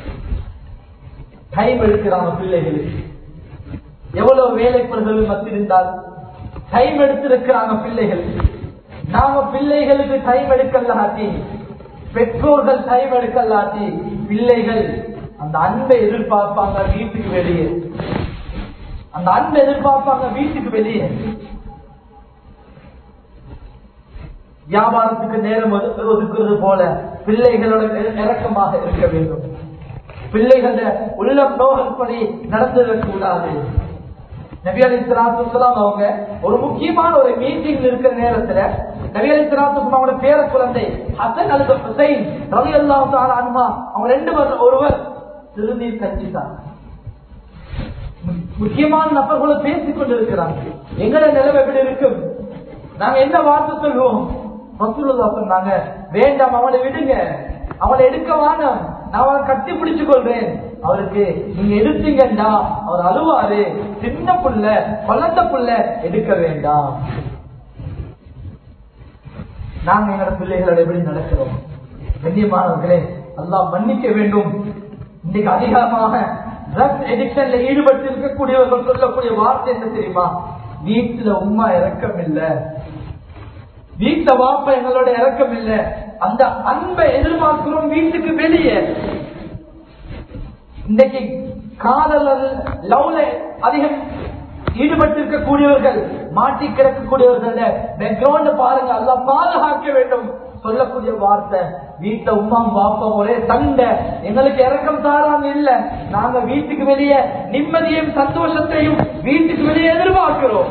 டைம் எடுக்கிறாங்க பிள்ளைகளுக்கு எவ்வளவு வேலைப்பொருள்கள் மத்திருந்தால் டைம் எடுத்திருக்கிறாங்க பிள்ளைகள் நாம பிள்ளைகளுக்கு டைம் எடுக்கலாட்டி பெற்றோர்கள் டைம் எடுக்கலாட்டி பிள்ளைகள் அந்த அன்பை எதிர்பார்ப்பாங்க வீட்டுக்கு வெளியே அந்த அன்பை எதிர்பார்ப்பாங்க வீட்டுக்கு வெளியே வியாபாரத்துக்கு நேரம் ஒது- ஒதுக்குறது போல பிள்ளைகளோட இற- இறக்கமாக இருக்க வேண்டும் பிள்ளைகள உள்ளம் நோகப்படி நடந்துடக் கூடாது நபி அலி சலாத்துலாம் அவங்க ஒரு முக்கியமான ஒரு மீட்டிங் இருக்கிற நேரத்துல நபி அலி சலாத்து அவங்களோட பேர குழந்தை ஹசன் அல் ஹுசைன் ரவி அல்லாஹ் அன்மா அவங்க ரெண்டு பேர் ஒருவர் சிறுநீர் கட்சித்தாங்க முக்கியமான நபர்களை பேசிக் கொண்டிருக்கிறாங்க எங்கட நிலைமை எப்படி இருக்கும் நாங்க என்ன வார்த்தை சொல்லுவோம் ரசூலுல்லாஹ் சொன்னாங்க வேண்டாம் அவனை விடுங்க அவனை எடுக்க வேண்டாம் நான் அவனை கட்டி பிடிச்சு கொள்றேன் அவருக்கு நீங்க எடுத்தீங்கன்னா அவர் அழுவாரு சின்ன புள்ள குழந்தை புள்ள எடுக்க வேண்டாம் நாங்க எங்களோட பிள்ளைகளோட எப்படி நடக்கிறோம் கண்ணியமானவர்களே அல்லாஹ் மன்னிக்க வேண்டும் இன்னைக்கு அதிகமாக ட்ரக்ஸ் எடிக்ஷன்ல ஈடுபட்டு இருக்கக்கூடியவர்கள் சொல்லக்கூடிய வார்த்தை என்ன தெரியுமா வீட்டுல உமா இறக்கம் இல்ல வீட்டுல வாப்ப எங்களோட இறக்கம் இல்ல அந்த அன்பை எதிர்பார்க்கிறோம் வீட்டுக்கு வெளியே இன்னைக்கு காதல் லவ்ல அதிகம் ஈடுபட்டு இருக்கக்கூடியவர்கள் மாட்டி கிடக்கக்கூடியவர்கள பேக்ரவுண்ட் பாருங்க அதெல்லாம் பாதுகாக்க வேண்டும் சொல்லக்கூடிய வார்த்தை வீட்டுல உமா பாப்பா ஒரே சண்டை எங்களுக்கு இறக்கம் தாராங்க இல்ல நாங்க வீட்டுக்கு வெளியே நிம்மதியையும் சந்தோஷத்தையும் வீட்டுக்கு வெளியே எதிர்பார்க்கிறோம்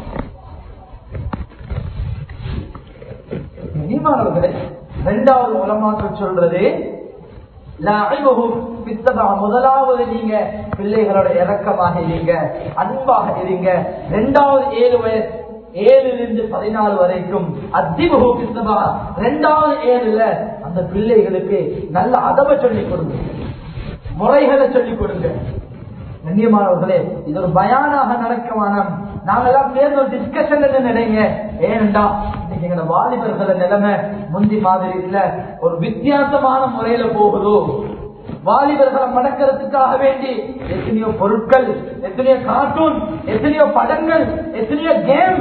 கண்ணியமானவர்களே இரண்டாவது உலமாக்கள் சொல்றது லஅிபுஹும் பித்தபா. முதலாவது நீங்க பிள்ளைகளோட இறக்கமாக இருங்க அன்பாக இருங்க இரண்டாவது ஏழு வயசு ஏழிலிருந்து பதினாலு வரைக்கும் அத்திபுகு பித்தபா இரண்டாவது ஏழுல அந்த பிள்ளைகளுக்கு நல்ல அதவை சொல்லிக் கொடுங்க முறைகளை சொல்லிக் கொடுங்க கண்ணியமானவர்களே இது ஒரு பயானாக நடக்கமான நாங்கெல்லாம் சேர்ந்து ஒரு டிஸ்கஷன் நினைங்க ஏனென்றா இன்னைக்கு எங்க வாலிபர்கள நிலைமை முந்தி மாதிரி இல்ல ஒரு வித்தியாசமான முறையில போகுதோ வாலிபர்களை மடக்கிறதுக்காக வேண்டி எத்தனையோ பொருட்கள் எத்தனையோ கார்ட்டூன் எத்தனையோ படங்கள் எத்தனையோ கேம்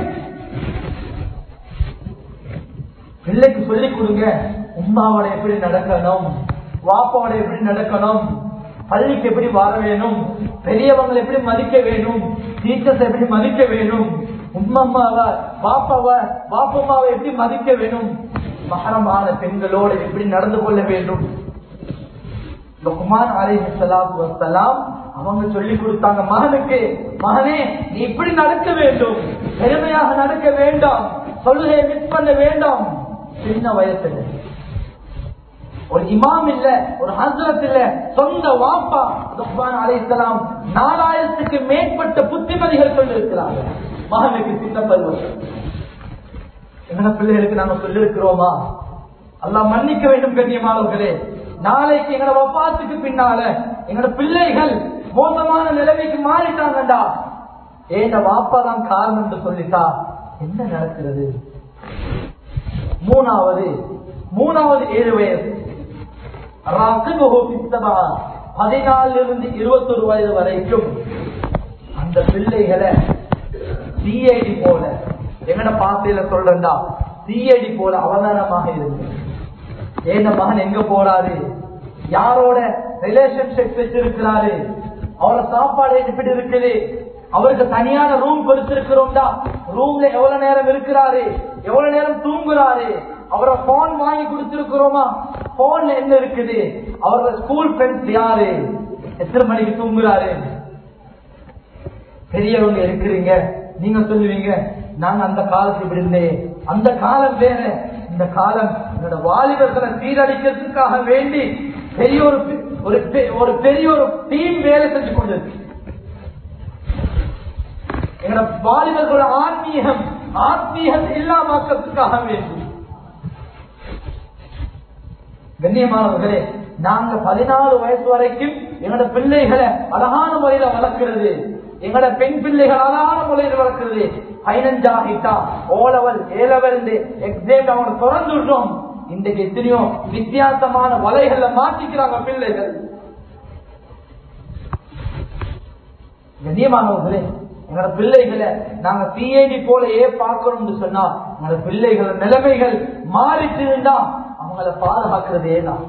பிள்ளைக்கு சொல்லிக் கொடுங்க உமாவோட எப்படி நடக்கணும் வாப்பாவோட எப்படி நடக்கணும் பள்ளிக்கு எப்படி வாழ வேணும் பெரியவங்களை எப்படி மதிக்க வேணும் டீச்சர்ஸ் எப்படி மதிக்க வேணும் உம்மம்மாவை பாப்பாவை பாப்பம்மாவை எப்படி மதிக்க வேணும் மகரமான பெண்களோடு எப்படி நடந்து கொள்ள வேண்டும் லுக்மான் அலைஹி ஸலாத்து வஸ்ஸலாம் அவங்க சொல்லி கொடுத்தாங்க மகனுக்கு மகனே நீ இப்படி நடக்க வேண்டும் பெருமையாக நடக்க வேண்டாம் சொல்லுகையை மிஸ் பண்ண வேண்டாம் சின்ன வயசுல ஒரு இமாம் இல்ல ஒரு ஹசரத் இல்ல சொந்த வாப்பா லுக்மான் அலைஹிஸ்ஸலாம் நாலாயிரத்துக்கு மேற்பட்ட புத்திமதிகள் சொல்லியிருக்கிறாங்க மகனுக்கு சின்ன பருவம் எங்கட பிள்ளைகளுக்கு நாங்க சொல்லியிருக்கிறோமா அல்லாஹ் மன்னிக்க வேண்டும் கண்ணியமானவர்களே நாளைக்கு எங்கட வப்பாத்துக்கு பின்னால எங்கட பிள்ளைகள் மோசமான நிலைமைக்கு மாறிட்டாங்கடா ஏன் வாப்பா தான் காரணம் என்று சொல்லிட்டா என்ன நடக்கிறது மூணாவது மூணாவது ஏழு வயசு ரகுபுஹு பித்தபா. பதினாலில் இருந்து இருபத்தொரு வயது வரைக்கும் அந்த பிள்ளைகளை சிஐடி போல எங்கட பாசையில சொல்றா சிஐடி போல அவதானமாக இருக்கு ஏந்த மகன் எங்க போறாரு யாரோட ரிலேஷன்ஷிப் வச்சிருக்கிறாரு அவரோட சாப்பாடு எப்படி இருக்குது அவருக்கு தனியான ரூம் கொடுத்திருக்கிறோம்டா ரூம்ல எவ்வளவு நேரம் இருக்கிறாரு எவ்வளவு நேரம் தூங்குறாரு அவரை போன் வாங்கி கொடுத்திருக்கிறோமா போன்ல என்ன இருக்குது அவரோட ஸ்கூல் ஃப்ரெண்ட்ஸ் யாரு எத்தனை மணிக்கு தூங்குறாரு பெரியவங்க இருக்கிறீங்க நீங்க சொல்லுவீங்க நாங்க அந்த காலத்து இப்படி இருந்தே அந்த காலம் வேற இந்த காலம் எங்களோட வாலிபர்களை சீரழிக்கிறதுக்காக வேண்டி பெரிய ஒரு ஒரு பெ- ஒரு பெரிய ஒரு டீம் வேலை செஞ்சு கொண்டிருக்கு எங்களோட வாலிபர்களோட ஆன்மீகம் ஆத்மீகம் இல்லாமக்கிறதுக்காக வேண்டி கண்ணியமானவர்களே நாங்க பதினாலு வயசு வரைக்கும் எங்களோட பிள்ளைகளை அழகான முறையில வளர்க்கிறது எங்களோட பெண் பிள்ளைகள் அழகான முறையில் வளர்க்கிறது பதினஞ்சாகிட்டா O level A level exam அவங்க திறந்து விடுறோம் இன்றைக்கு எத்தனையோ வித்தியாசமான வலைகள்ல மாட்டிக்கிறாங்க பிள்ளைகள் கண்ணியமானவர்களே எங்களோட பிள்ளைகளை நாங்க சிஐடி போல ஏ பார்க்கணும்னு சொன்னா எங்களோட பிள்ளைகள நிலைமைகள் மாறிட்டு இருந்தா அவங்கள பாதுகாக்கிறதே தான்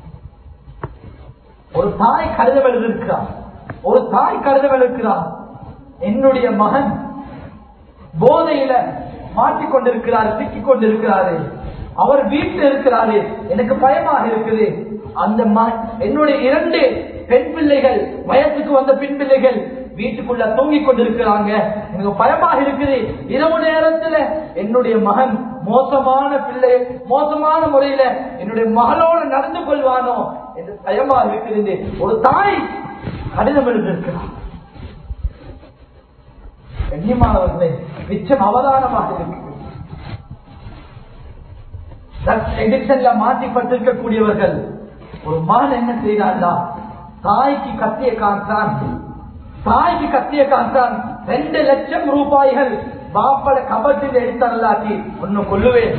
ஒரு தாய் கருதம் எழுதிருக்கிறார் ஒரு தாய் கருதம் எழுக்கிறார் என்னுடைய மகன் போதையில மாட்டிக்கொண்டிருக்கிறார் சிக்கிக் கொண்டிருக்கிறாரு அவர் வீட்டில் இருக்கிறாரு எனக்கு பயமாக இருக்குது அந்த ம- என்னுடைய இரண்டு பெண் பிள்ளைகள் வயசுக்கு வந்த பெண் பிள்ளைகள் வீட்டுக்குள்ள தூங்கிக் கொண்டிருக்கிறாங்க எனக்கு பயமாக இருக்குது இரவு நேரத்துல என்னுடைய மகன் மோசமான பிள்ளை மோசமான முறையில என்னுடைய மகளோடு நடந்து கொள்வானோ என்று பயமா இருக்கிறது ஒரு தாய் கடிதம் எழுதியிருக்கிறார் கண்ணியமானவர்களே மிச்சம் அவதானமாக இருக்கு எடிக்ஷன்ல மாட்டிப்பட்டிருக்கக்கூடியவர்கள் ஒரு மகன் என்ன செய்தாண்டா தாய்க்கு கத்திய காத்தான் தாய்க்கு கத்திய காத்தான் ரெண்டு லட்சம் ரூபாய்கள் பாப்பட கபட்டில் எடுத்தரலாக்கி ஒன்னு கொள்ளுவேன்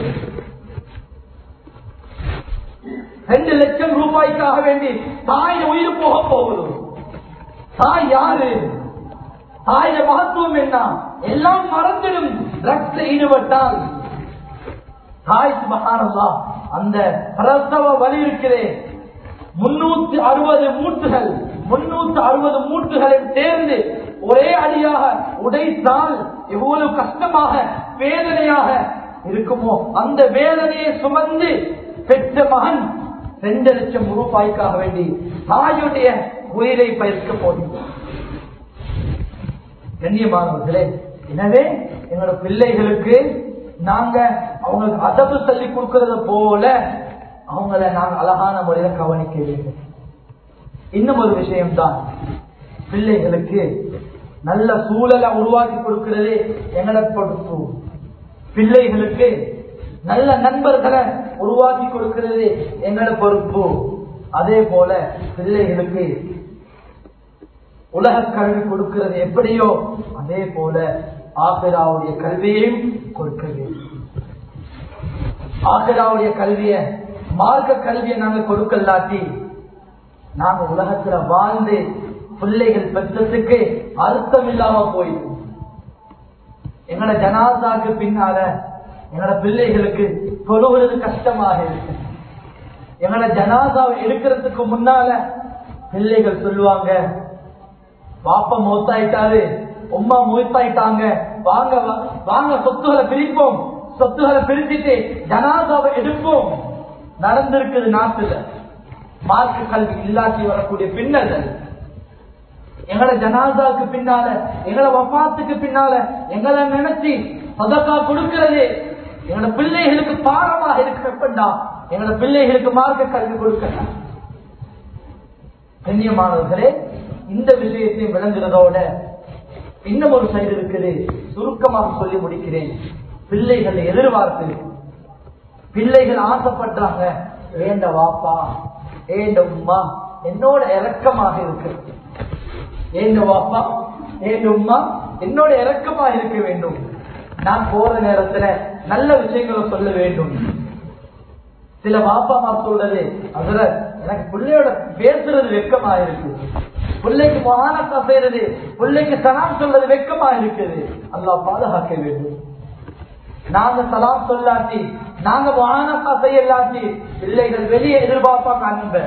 ரெண்டு லட்சம் ரூபாய்க்காக வேண்டி தாய் உயிர் போக போகுது தாய் யாரு தாயிட மகத்துவம் என்ன எல்லாம் மறந்துடும் ட்ரக்ஸ்ல ஈடுபட்டால் தாய் சுபகானல்லா அந்த பிரசவ வலி இருக்கிறே முன்னூத்தி அறுபது மூட்டுகள் முன்னூத்தி அறுபது மூட்டுகளை சேர்ந்து ஒரே அடியாக உடைத்தால் எவ்வளவு கஷ்டமாக வேதனையாக இருக்குமோ அந்த வேதனையை சுமந்து பெற்ற மகன் ரெண்டு லட்சம் ரூபாய்க்காக வேண்டி தாயுடைய உயிரை பயிர்க்க போகிறார் கண்ணியமானவர்களே எனவே எங்களோட பிள்ளைகளுக்கு நாங்க அவங்களுக்கு அதவு சொல்லி கொடுக்கறத போல அவங்கள நாங்க அழகான முறையில கவனிக்க வேண்டும் இன்னும் ஒரு விஷயம்தான் பிள்ளைகளுக்கு நல்ல சூழலை உருவாக்கி கொடுக்கிறது எங்களை பொறுப்பு பிள்ளைகளுக்கு நல்ல நண்பர்களை உருவாக்கி கொடுக்கிறது எங்களை பொறுப்பு அதே போல பிள்ளைகளுக்கு உலக கல்வி கொடுக்கிறது எப்படியோ அதே போல ஆசிராவுடைய கல்வியையும் கொடுக்க வேண்டும் ஆசிராவுடைய கல்விய மார்க்க கல்வியை நாங்க கொடுக்கலாட்டி நாங்க உலகத்துல வாழ்ந்து பிள்ளைகள் பெற்றதுக்கு அர்த்தம் இல்லாம போயிடும் எங்களோட ஜனாதாக்கு பின்னால எங்களோட பிள்ளைகளுக்கு தொழுகிறது கஷ்டமாக இருக்கு எங்களோட ஜனாதாவை எடுக்கிறதுக்கு முன்னால பிள்ளைகள் சொல்லுவாங்க பாப்பா மூத்தாயிட்டாரு உம்மா மூத்தாயிட்டாங்க வாங்க வா- வாங்க சொத்துகளை பிரிப்போம் சொத்துகளை பிரிச்சுட்டு ஜனாதாவை எடுப்போம் நடந்திருக்குது நாட்டுல மார்க்க கல்வி இல்லாட்டி வரக்கூடிய பின்னர்கள் எங்களோட ஜனாதாவுக்கு பின்னால எங்களோட வபாத்துக்கு பின்னால எங்களை நினைச்சு சதக்கா கொடுக்கிறது எங்களோட பிள்ளைகளுக்கு பாரமாக இருக்கப்பண்டா எங்களோட பிள்ளைகளுக்கு மார்க்க கல்வி கொடுக்கலாம் கண்ணியமானவர்களே இந்த விஷயத்தை விளங்குறதோட இன்னும் ஒரு சைடு இருக்குது சுருக்கமாக சொல்லி முடிக்கிறேன் பிள்ளைகள் எதிர்பார்ப்பு பிள்ளைகள் ஆசைப்படுறாங்க ஏண்ட வாப்பா ஏண்ட உம்மா என்னோட இறக்கமாக இருக்கு ஏண்ட வாப்பா ஏண்ட உம்மா என்னோட இறக்கமாக இருக்க வேண்டும் நான் போற நேரத்துல நல்ல விஷயங்களை சொல்ல வேண்டும் சில வாப்பாமா சொல்றது அதுல எனக்கு பிள்ளையோட பேசுறது வெக்கமா இருக்கு பிள்ளைக்கு மகானத்தா செய்யறது பிள்ளைக்கு சலாம் சொல்றது வெக்கமா இருக்குது அல்லாஹ் பாதுகாக்க வேண்டும் நாங்க சலாம் சொல்லாட்டி நாங்க மகானத்தா செய்யலாட்டி பிள்ளைகள் வெளியே எதிர்பார்ப்பாங்க அன்ப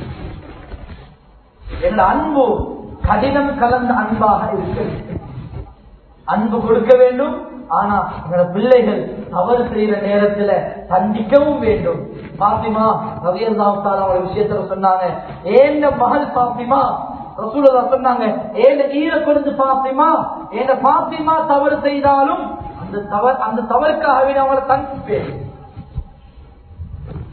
எங்களோட அன்பு கடினம் கலந்த அன்பாக இருக்கு அன்பு கொடுக்க வேண்டும் ஆனா எங்களோட பிள்ளைகள் தவறு செய்யற நேரத்துல தண்டிக்கவும் வேண்டும் பாத்திமா ரவியல்லாவுத்தால ஒரு விஷயத்துல சொன்னாங்க ஏந்த மகள் பாத்திமா ரசூலதா சொன்னாங்க ஏந்த ஈர கொடுத்து பாத்திமா ஏந்த பாத்திமா தவறு செய்தாலும் அந்த தவறு அந்த தவறுக்காக வேண்டி அவங்கள தண்டிப்பேன்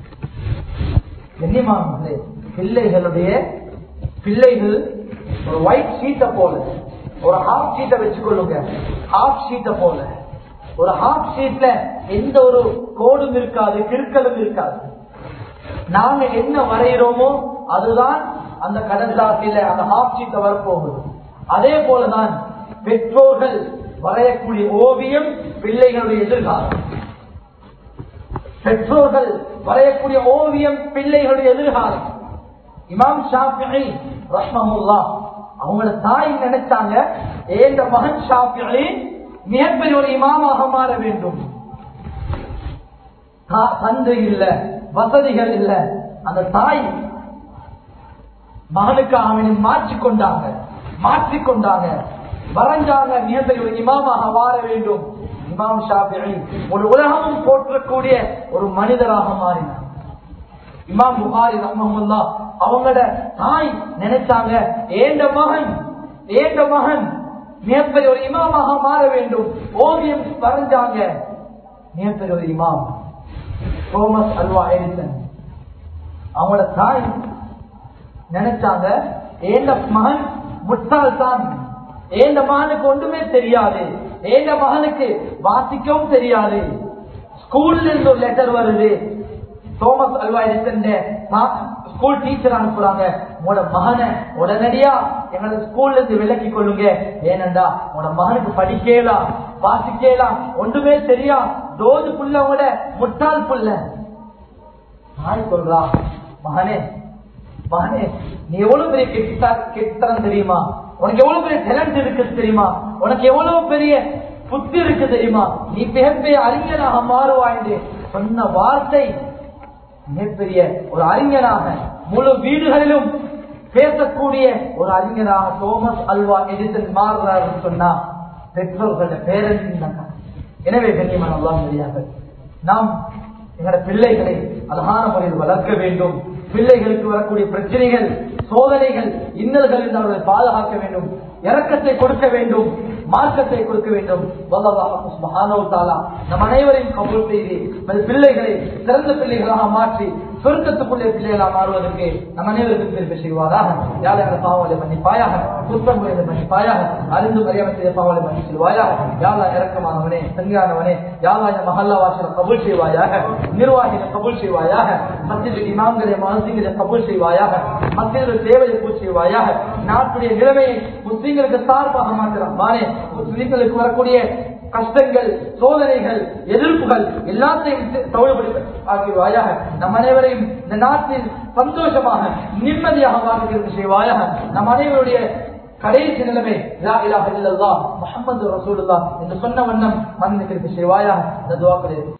கண்ணியமானவர்களே பிள்ளைகளுடைய பிள்ளைகள் ஒரு ஒயிட் ஷீட்டை போல ஒரு ஹாஃப் ஷீட்டை வச்சுக்கொள்ளுங்க ஹாஃப் ஷீட்டை போல ஒரு ஹாஃப் ஷீட்ல எந்த ஒரு கோடும் இருக்காது கிறுக்கலும் இருக்காது நாங்க என்ன வரைகிறோமோ அதுதான் அந்த கடற்சாட்டில அந்த ஹாஃப் ஷீட்டை வரப்போகுது அதே போலதான் பெற்றோர்கள் வரையக்கூடிய ஓவியம் பிள்ளைகளுடைய எதிர்காலம் பெற்றோர்கள் வரையக்கூடிய ஓவியம் பிள்ளைகளுடைய எதிர்காலம் இமாம் ஷாஃபி ரஹ்மமுல்லா அவங்களோட தாய் நினைச்சாங்க ஏந்த மகன் ஷாஃபி மிகப்பெரிய ஒரு இமாமாக மாற வேண்டும் தா- தந்தை இல்ல வசதிகள் இல்ல அந்த தாய் மகனுக்கு அவனை மாற்றிக் கொண்டாங்க மாற்றிக் கொண்டாங்க வரைஞ்சாங்க மிகப்பெரிய ஒரு இமாமாக மாற வேண்டும் இமாம் ஷாஃபி ஒரு உலகமும் போற்றக்கூடிய ஒரு மனிதராக மாறினார் இமாம் புகாரி ரஹ்மஹுல்லா அவங்களோட தாய் நினைச்சாங்க ஏண்ட மகன் ஏண்ட மகன் மிகப்பெரிய ஒரு இமாமாக மாற வேண்டும் ஓவியம் வரைஞ்சாங்க மிகப்பெரிய ஒரு இமாம் தோமஸ் அல்வா எடிசன் அவங்களோட தாய் நினைச்சாங்க ஏண்ட மகன் முட்டாள் தான் ஏண்ட மகனுக்கு ஒன்றுமே தெரியாது ஏண்ட மகனுக்கு வாசிக்கவும் தெரியாது ஸ்கூல்ல இருந்து ஒரு லெட்டர் வருது Thomas Alva Edison school teacher அனுப்புறாங்க உங்களோட மகனை உடனடியா எங்களோட ஸ்கூல்ல இருந்து விலக்கி கொள்ளுங்க ஏனண்டா உங்களோட மகனுக்கு படிக்கலாம் வாசிக்கலாம் ஒன்றுமே தெரியா தோது புள்ள உங்களோட முட்டாள் புள்ள நாய் சொல்றா மகனே மகனே நீ எவ்வளவு பெரிய கெட்ட கெட்டத்தனம் தெரியுமா உனக்கு எவ்வளவு பெரிய டேலண்ட் இருக்கு தெரியுமா உனக்கு எவ்வளவு பெரிய புத்தி இருக்கு தெரியுமா நீ மிகப்பெரிய அறிஞனாக மாறுவாய் என்று சொன்ன வார்த்தை மிகப்பெரிய ஒரு அறிஞனாக முழு வீடுகளிலும் பேசக்கூடிய ஒரு அறிஞராக தோமஸ் அல்வா எடிசன் மாறுறாரு சொன்னா பெற்றோர்கள பேரன்பின் எனவே கண்ணியமான அல்லாஹ் தெரியாது நாம் எங்களோட பிள்ளைகளை அழகான முறையில் வளர்க்க வேண்டும் பிள்ளைகளுக்கு வரக்கூடிய பிரச்சனைகள் சோதனைகள் இன்னல்கள் இருந்து அவர்களை பாதுகாக்க வேண்டும் இறக்கத்தை கொடுக்க வேண்டும் மார்க்கத்தை கொடுக்க வேண்டும் வல்லல்லாஹு சுப்ஹானஹு வ தஆலா நம் அனைவரையும் கபூல் செய்து நமது பிள்ளைகளை சிறந்த பிள்ளைகளாக மாற்றி சொர்க்கத்துக்குள்ளே பிள்ளைகளாக மாறுவதற்கு நம் அனைவருக்கும் திருப்பி செய்வாராக யாரை எங்களை பாவங்களை மன்னிப்பாயாக குற்றம் முறையை மன்னிப்பாயாக அறிந்து அறியாமல் செய்த பாவங்களை மன்னி செல்வாயாக யாரா இறக்கமானவனே சங்கியானவனே யாரா இந்த மஹல்லா வாசல கபூல் செய்வாயாக நிர்வாகிகளை கபூல் செய்வாயாக மத்திய இமாம்களை மனசிங்களை கபூல் செய்வாயாக மத்திய தேவையை பூ செய்வாயாக நாட்டுடைய நிலைமையை முஸ்லீம்களுக்கு சார்பாக மாத்திரமானே முஸ்லீம்களுக்கு வரக்கூடிய கஷ்டங்கள் சோதனைகள் எதிர்ப்புகள் எல்லாத்தையும் தவறுபடுத்த ஆகியவாயாக நம் அனைவரையும் இந்த நாட்டில் சந்தோஷமாக நிம்மதியாக வாழ்க்கைக்கு செய்வாயாக நம் அனைவருடைய கடைசி நிலைமை லா இலாஹ இல்லல்லாஹ் முஹம்மது ரசூலுல்லாஹ் என்று சொன்ன வண்ணம் மன்னித்திற்கு செய்வாயாக இந்த துவாக்களை